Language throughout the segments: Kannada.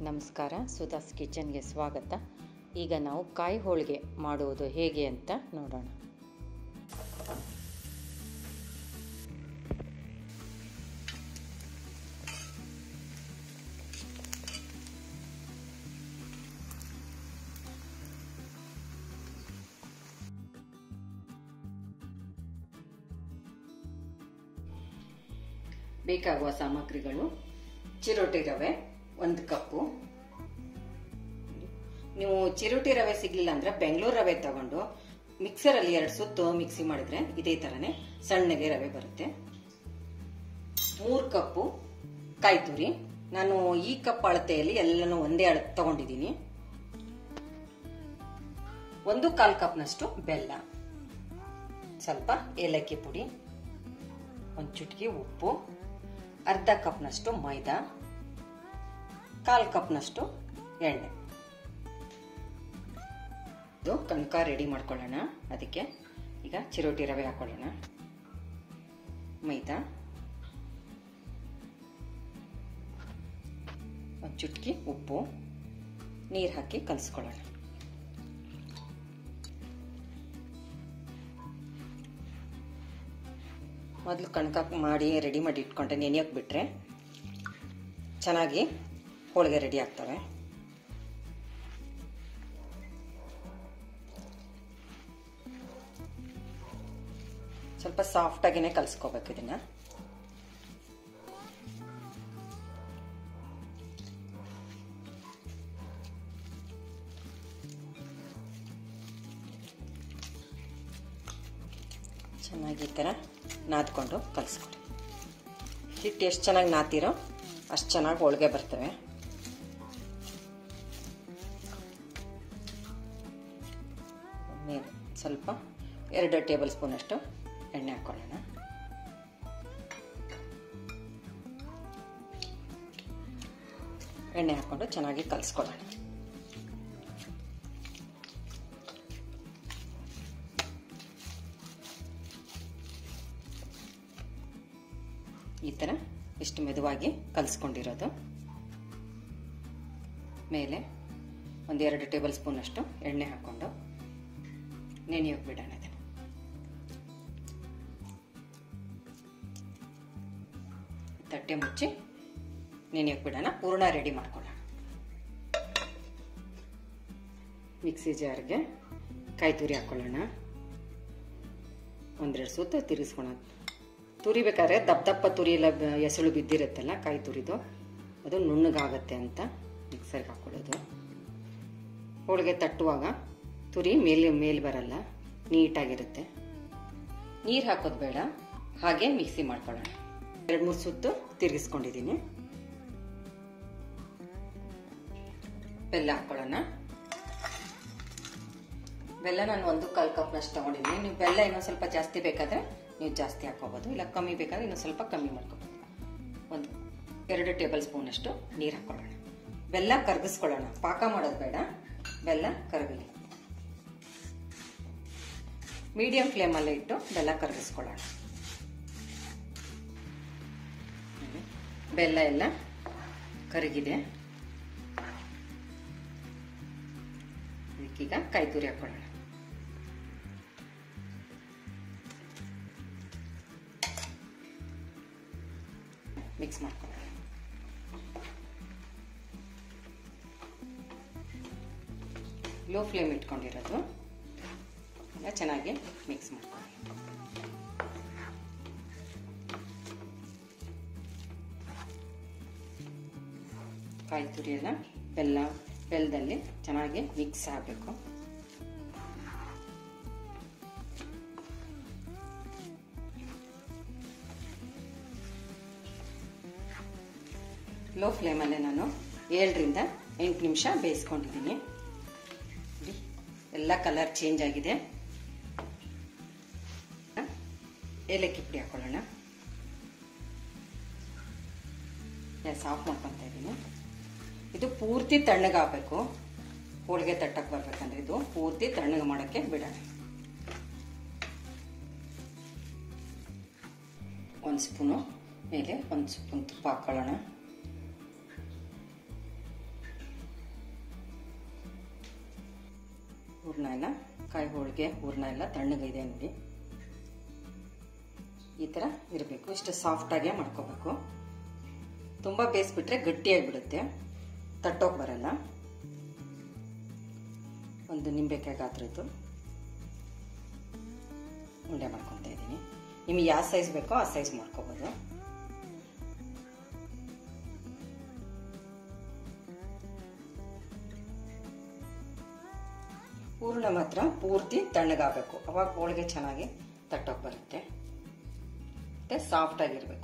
ನಮಸ್ಕಾರ ಸುಧಾಸ್ ಕಿಚನ್ಗೆ ಸ್ವಾಗತ ಈಗ ನಾವು ಕಾಯಿ ಹೋಳಿಗೆ ಮಾಡುವುದು ಹೇಗೆ ಅಂತ ನೋಡೋಣ ಬೇಕಾಗುವ ಸಾಮಗ್ರಿಗಳು ಚಿರೋಟಿ ರವೆ ಒಂದು ಕಪ್ಪು ನೀವು ಚಿರೋಟಿ ರವೆ ಸಿಗ್ಲಿಲ್ಲ ಅಂದ್ರೆ ಬೆಂಗಳೂರು ರವೆ ತಗೊಂಡು ಮಿಕ್ಸರಲ್ಲಿ ಎರಡು ಸುತ್ತು ಮಿಕ್ಸಿ ಮಾಡಿದ್ರೆ ಇದೇ ತರನೇ ಸಣ್ಣಗೆ ರವೆ ಬರುತ್ತೆ ಮೂರು ಕಪ್ಪು ಕಾಯಿ ತುರಿ ನಾನು ಈ ಕಪ್ ಅಳತೆಯಲ್ಲಿ ಎಲ್ಲನೂ ಒಂದೇ ಅಳ ತಗೊಂಡಿದ್ದೀನಿ ಒಂದು ಕಾಲ್ ಕಪ್ನಷ್ಟು ಬೆಲ್ಲ ಸ್ವಲ್ಪ ಏಲಕ್ಕಿ ಪುಡಿ ಒಂದು ಚುಟ್ಕಿ ಉಪ್ಪು ಅರ್ಧ ಕಪ್ನಷ್ಟು ಮೈದಾ ಕಾಲ್ ಕಪ್ನಷ್ಟು ಎಣ್ಣೆ ಇದು ಕಣಕ ರೆಡಿ ಮಾಡ್ಕೊಳ್ಳೋಣ ಅದಕ್ಕೆ ಈಗ ಚಿರೋಟಿ ರವೆ ಹಾಕೊಳ್ಳೋಣ ಮೈದಾ ಒಂದು ಚುಟ್ಕಿ ಉಪ್ಪು ನೀರು ಹಾಕಿ ಕಲಿಸ್ಕೊಳ್ಳೋಣ ಮೊದಲು ಕಣಕ ಮಾಡಿ ರೆಡಿ ಮಾಡಿ ಇಟ್ಕೊಂಡೆ ನೆನೆಯೋಕೆ ಬಿಟ್ಟರೆ ಚೆನ್ನಾಗಿ ಹೋಳಿಗೆ ರೆಡಿ ಆಗ್ತವೆ ಸ್ವಲ್ಪ ಸಾಫ್ಟಾಗಿನೇ ಕಲಿಸ್ಕೋಬೇಕು ಇದನ್ನ ಚೆನ್ನಾಗಿ ಈ ಥರ ನಾದ್ಕೊಂಡು ಕಲಿಸ್ಕೊಡಿ ಹಿಟ್ಟು ಎಷ್ಟು ಚೆನ್ನಾಗಿ ನಾತೀರೋ ಅಷ್ಟು ಚೆನ್ನಾಗಿ ಹೋಳಿಗೆ ಬರ್ತವೆ ಮೇಲೆ ಸ್ವಲ್ಪ ಎರಡು ಟೇಬಲ್ ಸ್ಪೂನಷ್ಟು ಎಣ್ಣೆ ಹಾಕೊಳ್ಳೋಣ ಎಣ್ಣೆ ಹಾಕ್ಕೊಂಡು ಚೆನ್ನಾಗಿ ಕಲಿಸ್ಕೊಳ್ಳೋಣ ಈ ಥರ ಇಷ್ಟು ಮೆದುವಾಗಿ ಕಲಿಸ್ಕೊಂಡಿರೋದು ಮೇಲೆ ಒಂದೆರಡು ಟೇಬಲ್ ಸ್ಪೂನಷ್ಟು ಎಣ್ಣೆ ಹಾಕ್ಕೊಂಡು ನೆನೆಯೋಕೆ ಬಿಡೋಣ ಇದನ್ನು ತಟ್ಟೆ ಮುಚ್ಚಿ ನೆನೆಯೋಕೆ ಬಿಡೋಣ ಪೂರ್ಣ ರೆಡಿ ಮಾಡ್ಕೊಳ್ಳೋಣ ಮಿಕ್ಸಿ ಜಾರ್ಗೆ ಕಾಯಿ ತುರಿ ಹಾಕ್ಕೊಳ್ಳೋಣ ಒಂದೆರಡು ಸುತ್ತ ತಿರುಗಿಸ್ಕೊಳೋಣ ತುರಿಬೇಕಾದ್ರೆ ದಪ್ಪ ದಪ್ಪ ತುರಿ ಎಲ್ಲ ಎಸಳು ಬಿದ್ದಿರುತ್ತಲ್ಲ ಕಾಯಿ ತುರಿದು ಅದು ನುಣ್ಣಗಾಗತ್ತೆ ಅಂತ ಮಿಕ್ಸರ್ಗೆ ಹಾಕೊಳ್ಳೋದು ಹೋಳಿಗೆ ತಟ್ಟುವಾಗ ತುರಿ ಮೇಲೆ ಮೇಲೆ ಬರಲ್ಲ ನೀಟಾಗಿರುತ್ತೆ ನೀರು ಹಾಕೋದು ಬೇಡ ಹಾಗೆ ಮಿಕ್ಸಿ ಮಾಡ್ಕೊಳ್ಳೋಣ ಎರಡು ಮೂರು ಸುತ್ತು ತಿರುಗಿಸ್ಕೊಂಡಿದ್ದೀನಿ ಬೆಲ್ಲ ಹಾಕ್ಕೊಳ್ಳೋಣ ಬೆಲ್ಲ ನಾನು ಒಂದು ಕಾಲು ಕಪ್ನಷ್ಟು ತೊಗೊಂಡಿದ್ದೀನಿ ನೀವು ಬೆಲ್ಲ ಇನ್ನೊಂದು ಸ್ವಲ್ಪ ಜಾಸ್ತಿ ಬೇಕಾದರೆ ನೀವು ಜಾಸ್ತಿ ಹಾಕೋಬೋದು ಇಲ್ಲ ಕಮ್ಮಿ ಬೇಕಾದ್ರೆ ಇನ್ನೊಂದು ಸ್ವಲ್ಪ ಕಮ್ಮಿ ಮಾಡ್ಕೋಬೋದು ಒಂದು ಎರಡು ಟೇಬಲ್ ಸ್ಪೂನಷ್ಟು ನೀರು ಹಾಕ್ಕೊಳ್ಳೋಣ ಬೆಲ್ಲ ಕರಗಿಸ್ಕೊಳ್ಳೋಣ ಪಾಕ ಮಾಡೋದು ಬೇಡ ಬೆಲ್ಲ ಕರಗಲಿ ಮೀಡಿಯಂ ಫ್ಲೇಮಲ್ಲೇ ಇಟ್ಟು ಬೆಲ್ಲ ಕರಗಿಸ್ಕೊಳ್ಳೋಣ ಬೆಲ್ಲ ಎಲ್ಲ ಕರಗಿದೆ ಇದಕ್ಕೀಗ ಕಾಯಿ ತುರಿ ಹಾಕೊಳ್ಳೋಣ ಮಿಕ್ಸ್ ಮಾಡ್ಕೊಳ್ಳೋಣ ಲೋ ಫ್ಲೇಮ್ ಇಟ್ಕೊಂಡಿರೋದು ಎಲ್ಲ ಚೆನ್ನಾಗಿ ಮಿಕ್ಸ್ ಮಾಡ್ಕೊಳ್ಳಿ ಕಾಯಿ ತುರಿ ಎಲ್ಲ ಬೆಲ್ಲ ಬೆಲ್ಲದಲ್ಲಿ ಚೆನ್ನಾಗಿ ಮಿಕ್ಸ್ ಆಗಬೇಕು ಲೋ ಫ್ಲೇಮಲ್ಲೇ ನಾನು ಏಳರಿಂದ ಎಂಟು ನಿಮಿಷ ಬೇಯಿಸ್ಕೊಂಡಿದ್ದೀನಿ ಎಲ್ಲ ಕಲರ್ ಚೇಂಜ್ ಆಗಿದೆ ಏಲಕ್ಕಿ ಪುಡಿ ಹಾಕೊಳ್ಳೋಣ ಗ್ಯಾಸ್ ಆಫ್ ಮಾಡ್ಕೊತಾ ಇದ್ದೀನಿ ಇದು ಪೂರ್ತಿ ತಣ್ಣಗಾಗಬೇಕು ಹೋಳಿಗೆ ತಟ್ಟಕ್ಕೆ ಬರ್ಬೇಕಂದ್ರೆ ಇದು ಪೂರ್ತಿ ತಣ್ಣಗೆ ಮಾಡೋಕ್ಕೆ ಬಿಡೋಣ ಒಂದು ಸ್ಪೂನು ಮೇಲೆ ಒಂದು ಸ್ಪೂನ್ ತುಪ್ಪ ಹಾಕೊಳ್ಳೋಣ ಹೂರ್ಣ ಎಲ್ಲ ಕಾಯಿ ಹೋಳಿಗೆ ಹೂರ್ಣ ಎಲ್ಲ ತಣ್ಣಗಿದೆ ನೋಡಿ ಈ ಥರ ಇರಬೇಕು ಇಷ್ಟು ಸಾಫ್ಟಾಗೇ ಮಾಡ್ಕೋಬೇಕು ತುಂಬ ಬೇಯಿಸ್ಬಿಟ್ರೆ ಗಟ್ಟಿಯಾಗಿಬಿಡುತ್ತೆ ತಟ್ಟೋಕೆ ಬರಲ್ಲ ಒಂದು ನಿಂಬೆಕಾಯಿ ಗಾತ್ರದ್ದು ಉಂಡೆ ಮಾಡ್ಕೊತಾ ಇದ್ದೀನಿ ನಿಮಗೆ ಯಾವ ಸೈಜ್ ಬೇಕೋ ಆ ಸೈಜ್ ಮಾಡ್ಕೋಬೋದು ಹೂರ್ಣ ಮಾತ್ರ ಪೂರ್ತಿ ತಣ್ಣಗಾಗಬೇಕು ಅವಾಗ ಹೋಳಿಗೆ ಚೆನ್ನಾಗಿ ತಟ್ಟೋಕೆ ಬರುತ್ತೆ ಮತ್ತು ಸಾಫ್ಟಾಗಿರಬೇಕು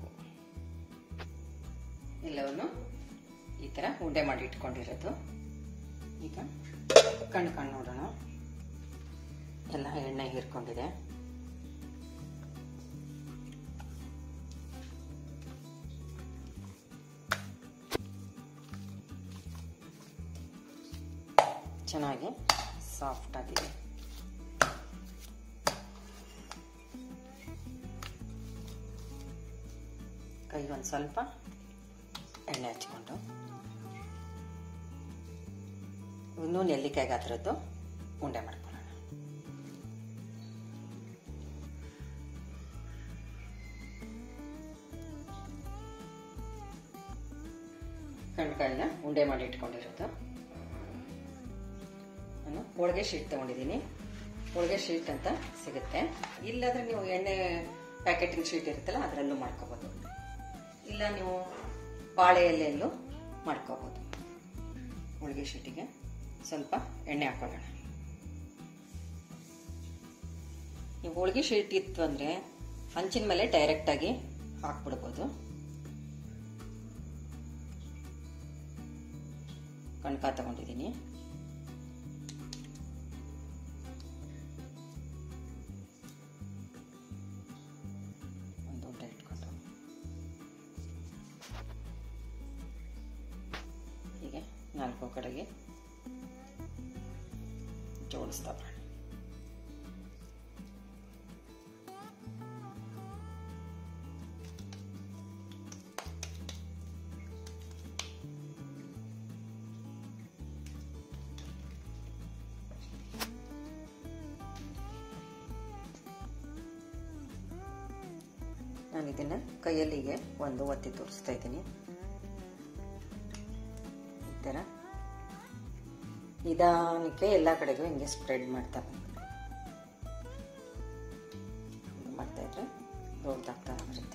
ಎಲ್ಲವನ್ನು ಈ ಥರ ಉಂಡೆ ಮಾಡಿ ಇಟ್ಕೊಂಡಿರೋದು ಈಗ ಕಣ್ಣು ಕಣ್ಣು ನೋಡೋಣ ಎಲ್ಲ ಎಣ್ಣೆ ಹೀರ್ಕೊಂಡಿದೆ ಚೆನ್ನಾಗಿ ಸಾಫ್ಟ್ ಆಗಿದೆ ಕೈಗೆ ಒಂದು ಸ್ವಲ್ಪ ಎಣ್ಣೆ ಹಚ್ಕೊಂಡು ಇನ್ನೂ ನೆಲ್ಲಿಕಾಯಿ ಗಾತ್ರದ್ದು ಉಂಡೆ ಮಾಡ್ಕೊಳ್ಳೋಣ ಕಣ್ಕಾಯಿನ ಉಂಡೆ ಮಾಡಿ ಇಟ್ಕೊಂಡಿರೋದು ನಾನು ಹೋಳಿಗೆ ಶೀಟ್ ತೊಗೊಂಡಿದ್ದೀನಿ ಹೋಳಿಗೆ ಶೀಟ್ ಅಂತ ಸಿಗುತ್ತೆ ಇಲ್ಲಾಂದ್ರೆ ನೀವು ಎಣ್ಣೆ ಪ್ಯಾಕೆಟಿಂಗ್ ಶೀಟ್ ಇರುತ್ತಲ್ಲ ಅದರಲ್ಲೂ ಮಾಡ್ಕೋಬೋದು ಇಲ್ಲ ನೀವು ಬಾಳೆ ಎಲೆಯಲ್ಲೂ ಮಾಡ್ಕೋಬೋದು ಹೋಳಿಗೆ ಶೀಟಿಗೆ ಸ್ವಲ್ಪ ಎಣ್ಣೆ ಹಾಕೊಳ್ಳೋಣ ನೀವು ಹೋಳಿಗೆ ಶೀಟ್ ಇತ್ತು ಅಂದರೆ ಹಂಚಿನ ಮೇಲೆ ಡೈರೆಕ್ಟಾಗಿ ಹಾಕ್ಬಿಡ್ಬೋದು ಕಣ್ಕ ತಗೊಂಡಿದ್ದೀನಿ ಒಂದು ಊಟ ಇಟ್ಕೊಂಡು ಹೀಗೆ ನಾಲ್ಕು ಕಡೆಗೆ ಜೋಡಿಸ್ತಾ ಬರೋಣ ನಾನು ಇದನ್ನು ಕೈಯಲ್ಲಿಗೆ ಒಂದು ಒತ್ತಿ ತೋರಿಸ್ತಾ ಇದ್ದೀನಿ ಈ ಥರ ನಿಧಾನಕ್ಕೆ ಎಲ್ಲ ಕಡೆಗೂ ಹಿಂಗೆ ಸ್ಪ್ರೆಡ್ ಮಾಡ್ತಾ ಮಾಡ್ತಾ ಇದ್ರೆ ದೊಡ್ಡದಾಗ್ತಾ ಬರುತ್ತೆ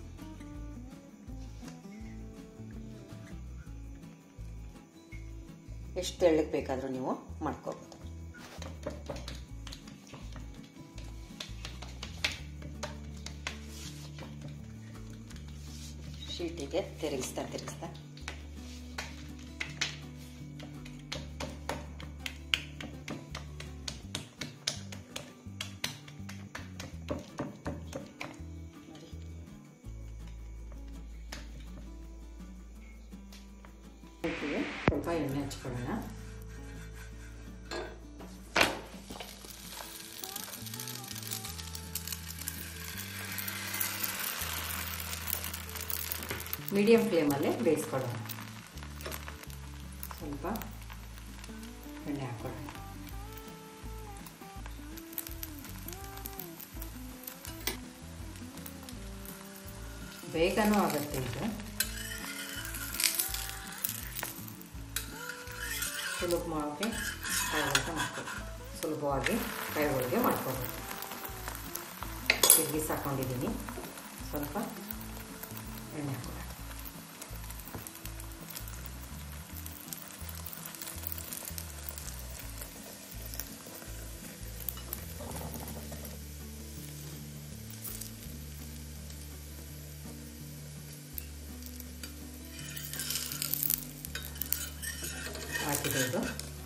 ಎಷ್ಟು ತೆಳ್ಳಗೆ ಬೇಕಾದರೂ ನೀವು ಮಾಡ್ಕೋಬೋದು ಶೀಟಿಗೆ ತಿರುಗಿಸ್ತಾ ತಿರುಗಿಸ್ತಾ ಸ್ವಲ್ಪ ಎಣ್ಣೆ ಹಚ್ಕೊಳ್ಳೋಣ ಮೀಡಿಯಂ ಫ್ಲೇಮಲ್ಲೇ ಬೇಯಿಸ್ಕೊಳ್ಳೋಣ ಸ್ವಲ್ಪ ಎಣ್ಣೆ ಹಾಕೊಳ್ಳೋಣ ಬೇಗನೂ ಆಗುತ್ತೆ ಇದು ಸುಲಭ ಮಾಡೋಕ್ಕೆ ಕಾಯಿ ಹೋಳಿಗೆ ಮಾಡ್ಕೋಬೋದು ಸುಲಭವಾಗಿ ಕಾಯಿ ಹೋಳಿಗೆ ಮಾಡ್ಕೋಬೋದು ತಿರುಗಿ ಸಾಕೊಂಡಿದ್ದೀನಿ ಸ್ವಲ್ಪ ಎಣ್ಣೆ ಹಾಕೋಣ ಹಾಕಿದೆ ಇದು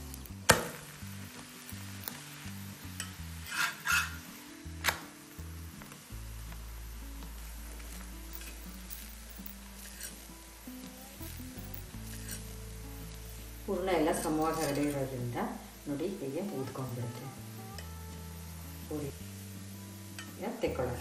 ಹೂರ್ಣ ಎಲ್ಲ ಸಮವಾಗಿ ಹರಡಿರೋದ್ರಿಂದ ನೋಡಿ ಹೀಗೆ ಊದ್ಕೊಂಡ್ಬಿಡುತ್ತೆ ಪೂರಿ ಈಗ ತೆಕ್ಕೊಳ್ಳೋಣ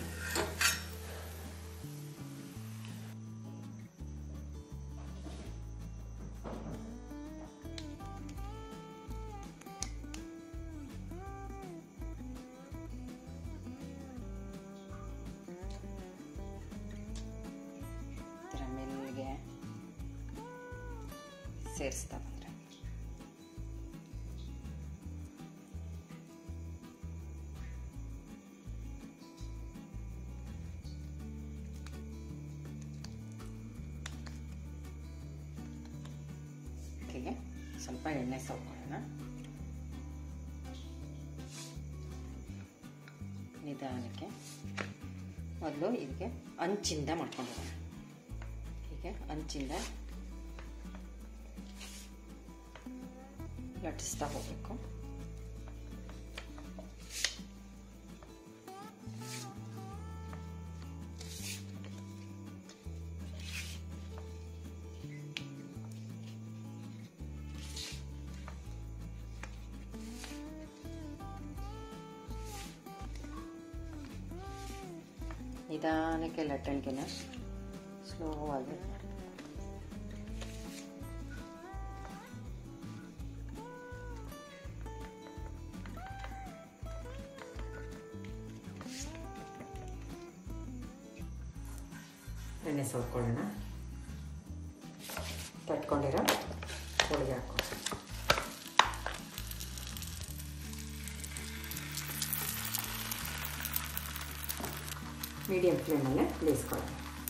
ಸೇರಿಸ್ತಾ ಬಂದರೆ ಹೀಗೆ ಸ್ವಲ್ಪ ಎಣ್ಣೆ ಸೌಕೊಳ್ಳೋಣ ನಿಧಾನಕ್ಕೆ ಮೊದಲು ಇದಕ್ಕೆ ಅಂಚಿಂದ ಮಾಡ್ಕೊಂಡು ಹೋಗೋಣ ಹೀಗೆ ಅಂಚಿಂದ ಲಟ್ಟಿಸ್ತಾ ಹೋಗಬೇಕು ನಿಧಾನಕ್ಕೆ ಲಟ್ಟಣಿಗೆನ ಸ್ಲೋ ಆಗಿ ಎಣ್ಣೆ ಸೋರ್ಕೊಳ್ಳೋಣ ತಟ್ಕೊಂಡಿರೋ ಹೋಳಿಗೆ ಹಾಕೋ ಮೀಡಿಯಂ ಫ್ಲೇಮಲ್ಲೇ ಬೇಯಿಸ್ಕೊಳ್ಳೋಣ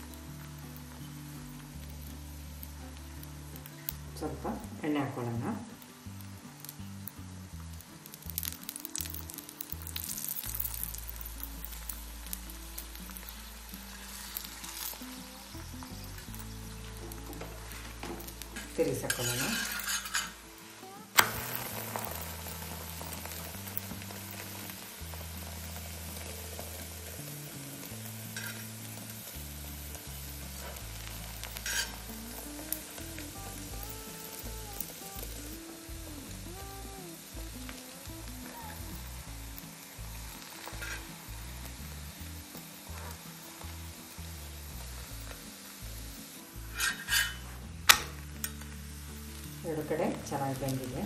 ಸ್ವಲ್ಪ ಎಣ್ಣೆ ಹಾಕೊಳ್ಳೋಣ ತಿರುಗಿಸಾಕೊಳ್ಳೋಣ ಎರಡು ಕಡೆ ಚೆನ್ನಾಗಿ ಬೆಂದಿದೆ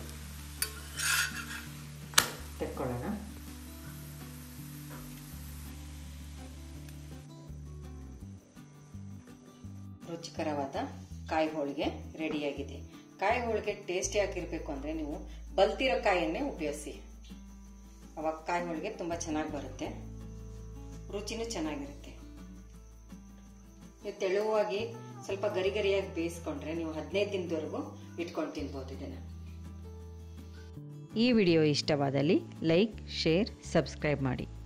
ತೆಕ್ಕೊಳ್ಳೋಣ ರುಚಿಕರವಾದ ಕಾಯಿ ಹೋಳಿಗೆ ರೆಡಿಯಾಗಿದೆ ಕಾಯಿ ಹೋಳಿಗೆ ಟೇಸ್ಟಿ ಆಗಿರಬೇಕು ಅಂದರೆ ನೀವು ಬಲ್ತಿರೋ ಕಾಯನ್ನೇ ಉಪಯೋಗಿಸಿ ಅವಾಗ ಕಾಯಿ ಹೋಳಿಗೆ ತುಂಬ ಚೆನ್ನಾಗಿ ಬರುತ್ತೆ ರುಚಿನೂ ಚೆನ್ನಾಗಿರುತ್ತೆ ನೀವು ತೆಳುವಾಗಿ ಸ್ವಲ್ಪ ಗರಿ ಗರಿಯಾಗಿ ಬೇಯಿಸ್ಕೊಂಡ್ರೆ ನೀವು ಹದಿನೈದು ದಿನದವರೆಗೂ ಇಟ್ಕೊಂಡು ತಿನ್ಬೋದು ಇದನ್ನು ಈ ವಿಡಿಯೋ ಇಷ್ಟವಾದಲ್ಲಿ ಲೈಕ್ ಶೇರ್ ಸಬ್ಸ್ಕ್ರೈಬ್ ಮಾಡಿ